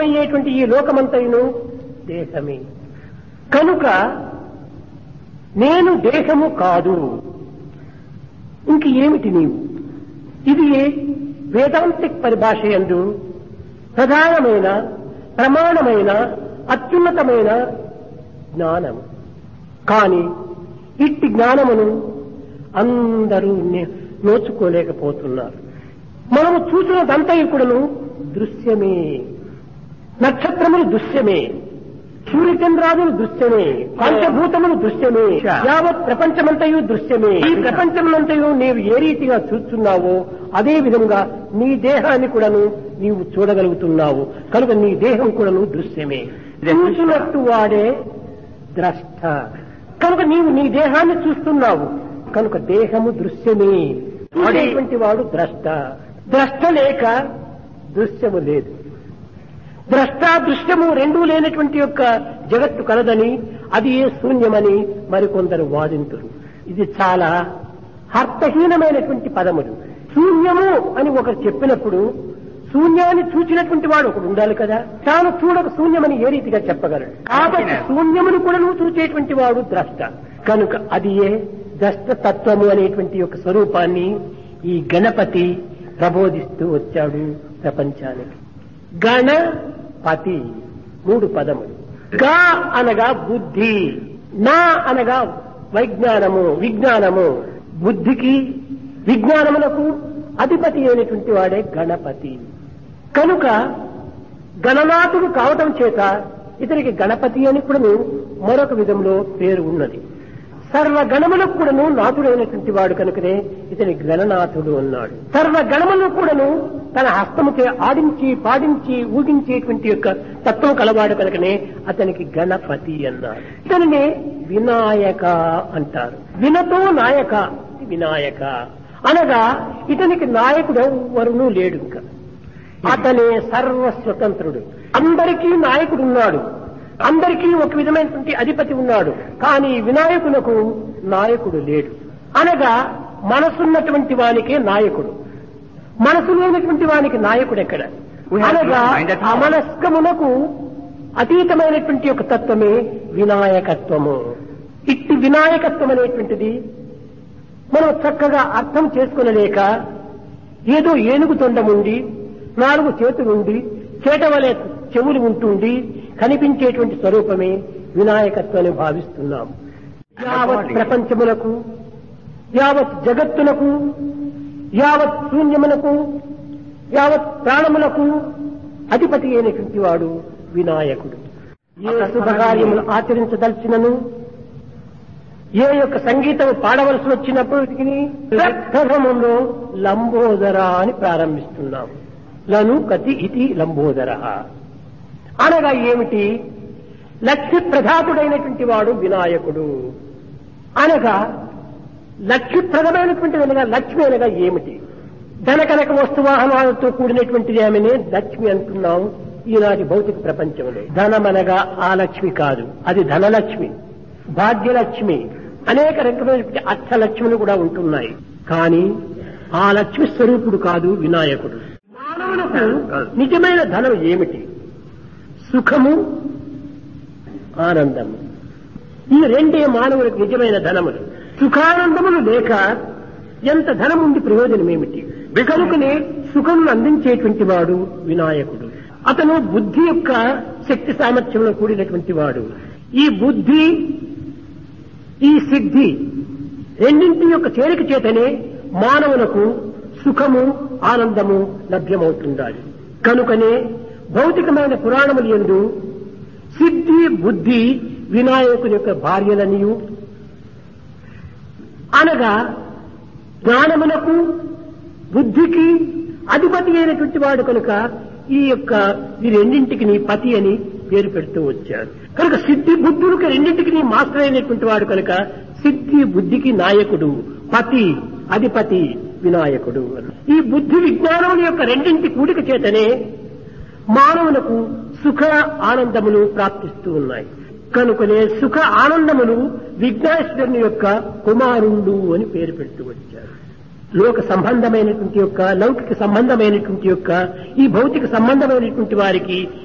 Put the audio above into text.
సంబంధమయ్యేటువంటి ఈ లోకమంతయును దేహమే కనుక నేను దేహము కాదు ఇంక ఏమిటి నీవు ఇది వేదాంతిక్ పరిభాష యందు ప్రధానమైన ప్రమాణమైన అత్యున్నతమైన జ్ఞానం కాని ఇట్టి జ్ఞానమును అందరూ నే- నోచుకోలేకపోతున్నారు మనము చూసినదంతయు కూడాను దృశ్యమే నక్షత్రములు దృశ్యమే సూర్యచంద్రాదులు దృశ్యమే పంచభూతములు దృశ్యమే యావత్ ప్రపంచమంతయు దృశ్యమే ఈ ప్రపంచమంతయు నీవు ఏ రీతిగా చూస్తున్నావో అదే విధంగా నీ దేహాన్ని కూడాను నీవు చూడగలుగుతున్నావు కనుక నీ దేహం కూడాను దృశ్యమే చూసినట్టు వాడే ద్రష్ట కనుక నీవు నీ దేహాన్ని చూస్తున్నావు కనుక దేహము దృశ్యమే చూడేటువంటి వాడు ద్రష్ట ద్రష్ట లేక దృశ్యము లేదు ద్రష్ట దృశ్యము రెండూ లేనటువంటి యొక్క జగత్తు కలదని అది ఏ శూన్యమని మరికొందరు వాదింతురు ఇది చాలా అర్థహీనమైనటువంటి పదములు శూన్యము అని ఒకరు చెప్పినప్పుడు శూన్యాన్ని చూచినటువంటి వాడు ఒకడు ఉండాలి కదా తాను చూడక శూన్యమని ఏ రీతిగా చెప్పగలడు కాబట్టి శూన్యమును కూడా నువ్వు చూచేటువంటి వాడు ద్రష్ట కనుక అది ఏ ద్రష్ట తత్వము అనేటువంటి యొక్క స్వరూపాన్ని ఈ గణపతి ప్రబోధిస్తూ వచ్చాడు ప్రపంచానికి గణపతి మూడు పదములు గా అనగా బుద్ధి నా అనగా వైజ్ఞానము విజ్ఞానము బుద్ధికి విజ్ఞానములకు అధిపతి అయినటువంటి వాడే గణపతి కనుక గణనాథుడు కావటం చేత ఇతనికి గణపతి అని కూడాను మరొక విధంలో పేరు ఉన్నది సర్వ గణములకు కూడాను నాథుడైనటువంటి వాడు కనుకనే ఇతని గణనాథుడు అన్నాడు సర్వ గణములకు కూడాను తన హస్తముచే ఆడించి పాడించి ఊగించేటువంటి యొక్క తత్వం కలవాడు కనుకనే అతనికి గణపతి అన్నాడు ఇతనిని వినాయక అంటారు వినతో నాయక వినాయక అనగా ఇతనికి నాయకుడు ఎవరునూ లేడు ఇంకా అతనే సర్వస్వతంత్రుడు అందరికీ నాయకుడు ఉన్నాడు అందరికీ ఒక విధమైనటువంటి అధిపతి ఉన్నాడు కానీ వినాయకునకు నాయకుడు లేడు అనగా మనసున్నటువంటి వానికే నాయకుడు మనసు లేనటువంటి వానికి నాయకుడు ఎక్కడ We have to అనగా find that out. అమనస్కమునకు అతీతమైనటువంటి ఒక తత్వమే వినాయకత్వము ఇట్టి వినాయకత్వం అనేటువంటిది మనం చక్కగా అర్థం చేసుకునలేక ఏదో ఏనుగు తొండముండి నాలుగు చేతులుండి చేటవలే చెవులు ఉంటుండి కనిపించేటువంటి స్వరూపమే వినాయకత్వాన్ని భావిస్తున్నాం యావత్ ప్రపంచములకు యావత్ జగత్తునకు యావత్ శూన్యమునకు యావత్ ప్రాణములకు అధిపతి అయినటువంటి వాడు వినాయకుడు ఏ శుభకార్యములు ఆచరించదలిచినను ఏ యొక్క సంగీతం పాడవలసి వచ్చినప్పటికీ ప్రథమంలో లంబోదర అని ప్రారంభిస్తున్నాం లను కతి ఇది లంబోదర అనగా ఏమిటి లక్ష్మి ప్రధాతుడైనటువంటి వాడు వినాయకుడు అనగా లక్ష్మిప్రదమైనటువంటిది అనగా లక్ష్మి అనగా ఏమిటి ధనకనక వస్తువాహనాలతో కూడినటువంటిది ఆమెనే లక్ష్మి అంటున్నాం ఈనాటి భౌతిక ప్రపంచంలో ధనమనగా ఆ లక్ష్మి కాదు అది ధనలక్ష్మి భాగ్యలక్ష్మి అనేక రకమైనటువంటి అర్థలక్ష్ములు కూడా ఉంటున్నాయి కానీ ఆ లక్ష్మి స్వరూపుడు కాదు వినాయకుడు మానవులకు నిజమైన ధనం ఏమిటి సుఖము ఆనందము ఈ రెండే మానవులకు నిజమైన ధనములు సుఖానందములు లేక ఎంత ధనం ఉండి ప్రయోజనం ఏమిటి కనుకనే సుఖం అందించేటువంటి వాడు వినాయకుడు అతను బుద్ధి యొక్క శక్తి సామర్థ్యంలో కూడినటువంటి వాడు ఈ బుద్ధి ఈ సిద్ధి రెండింటి యొక్క చేరిక చేతనే మానవులకు సుఖము ఆనందము లభ్యమవుతుండాలి కనుకనే భౌతికమైన పురాణములు ఎందు సిద్ధి బుద్ధి వినాయకుని యొక్క భార్యలనియు అనగా జ్ఞానమునకు బుద్ధికి అధిపతి అయినటువంటి వాడు కనుక ఈ యొక్క ఈ రెండింటికి నీ పతి అని పేరు పెడుతూ వచ్చారు కనుక సిద్ధి బుద్ధులకు రెండింటికి నీ మాస్టర్ అయినటువంటి వాడు కనుక సిద్ధి బుద్ధికి నాయకుడు పతి అధిపతి వినాయకుడు ఈ బుద్ధి విజ్ఞానముల యొక్క రెండింటి కూడిక చేతనే మానవులకు సుఖ ఆనందములు ప్రాప్తిస్తూ ఉన్నాయి కనుకనే సుఖ ఆనందములు విఘ్నేశ్వరుని యొక్క కుమారుండు అని పేరు పెడుతూ వచ్చారు లోక సంబంధమైనటువంటి యొక్క లౌకిక సంబంధమైనటువంటి యొక్క ఈ భౌతిక సంబంధమైనటువంటి వారికి